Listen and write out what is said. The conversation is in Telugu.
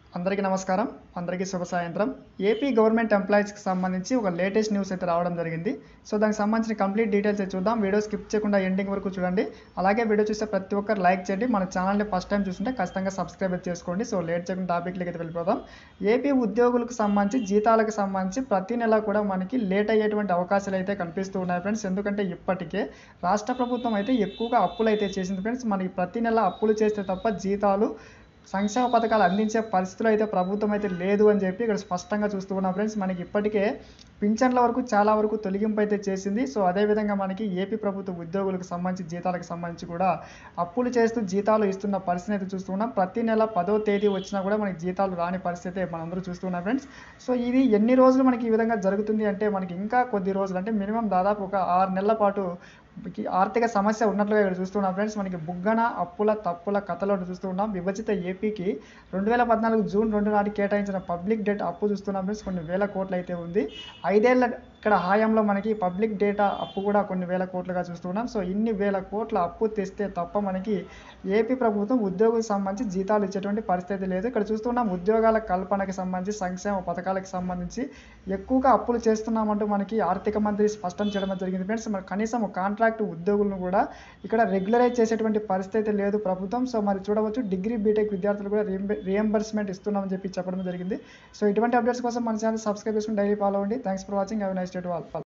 అందరికీ నమస్కారం అందరికీ శుభ సాయంత్రం ఏపీ గవర్నమెంట్ ఎంప్లాయీస్కి సంబంధించి ఒక లేటెస్ట్ న్యూస్ అయితే రావడం జరిగింది సో దానికి సంబంధించిన కంప్లీట్ డీటెయిల్స్ అయితే చూద్దాం వీడియో స్కిప్ చేయకుండా ఎండింగ్ వరకు చూడండి అలాగే వీడియో చూస్తే ప్రతి ఒక్కరు లైక్ చేయండి మన ఛానల్ని ఫస్ట్ టైం చూస్తుంటే ఖచ్చితంగా సబ్స్క్రైబ్ అయితే చేసుకోండి సో లేట్ చేయకుండా టాపిక్లకి అయితే వెళ్ళిపోదాం ఏపీ ఉద్యోగులకు సంబంధించి జీతాలకు సంబంధించి ప్రతి నెల కూడా మనకి లేట్ అయ్యేటువంటి అవకాశాలు అయితే కనిపిస్తూ ఉన్నాయి ఫ్రెండ్స్ ఎందుకంటే ఇప్పటికే రాష్ట్ర ప్రభుత్వం అయితే ఎక్కువగా అప్పులు అయితే చేసింది ఫ్రెండ్స్ మనకి ప్రతి నెల అప్పులు చేస్తే తప్ప జీతాలు సంక్షేమ పథకాలు అందించే పరిస్థితులు అయితే ప్రభుత్వం అయితే లేదు అని చెప్పి ఇక్కడ స్పష్టంగా చూస్తూ ఉన్నాం ఫ్రెండ్స్ మనకి ఇప్పటికే పింఛన్ల వరకు చాలా వరకు తొలగింపు అయితే చేసింది సో అదేవిధంగా మనకి ఏపీ ప్రభుత్వ ఉద్యోగులకు సంబంధించి జీతాలకు సంబంధించి కూడా అప్పులు చేస్తూ జీతాలు ఇస్తున్న పరిస్థితి అయితే చూస్తున్నాం ప్రతి నెల పదో తేదీ వచ్చినా కూడా మనకి జీతాలు రాని పరిస్థితి మనందరూ చూస్తున్నాం ఫ్రెండ్స్ సో ఇది ఎన్ని రోజులు మనకి ఈ విధంగా జరుగుతుంది అంటే మనకి ఇంకా కొద్ది రోజులు అంటే మినిమం దాదాపు ఒక ఆరు నెలల పాటు మనకి ఆర్థిక సమస్య ఉన్నట్లుగా ఇక్కడ చూస్తున్నాం ఫ్రెండ్స్ మనకి బుగ్గన అప్పుల తప్పుల కథలో చూస్తూ ఉన్నాం విభజిత ఏపీకి రెండు వేల పద్నాలుగు జూన్ రెండు నాటికి కేటాయించిన పబ్లిక్ డేటా అప్పు చూస్తున్నాం ఫ్రెండ్స్ కొన్ని వేల కోట్లు అయితే ఉంది ఐదేళ్ల ఇక్కడ హాయంలో మనకి పబ్లిక్ డేటా అప్పు కూడా కొన్ని వేల కోట్లుగా చూస్తున్నాం సో ఇన్ని వేల కోట్ల అప్పు తెస్తే తప్ప మనకి ఏపీ ప్రభుత్వం ఉద్యోగులకు సంబంధించి జీతాలు ఇచ్చేటువంటి పరిస్థితి లేదు ఇక్కడ చూస్తున్నాం ఉద్యోగాల కల్పనకి సంబంధించి సంక్షేమ పథకాలకు సంబంధించి ఎక్కువగా అప్పులు చేస్తున్నామంటూ మనకి ఆర్థిక మంత్రి స్పష్టం చేయడం జరిగింది ఫ్రెండ్స్ మరి కనీసం కాంట్రాక్ట్ ఉద్యోగులను కూడా ఇక్కడ రెగ్యులరైజ్ చేసేటువంటి పరిస్థితి లేదు ప్రభుత్వం సో మరి చూడవచ్చు డిగ్రీ బీటెక్ విద్యార్థులు కూడా రియంబర్స్మెంట్ ఇస్తున్నామని చెప్పి చెప్పడం జరిగింది సో ఇటువంటి అప్డేట్స్ కోసం మన ఛానల్ సబ్స్క్రైబ్ చేసుకుని డైలీ ఫాలో అవ్వండి thanks for watching have nice day to all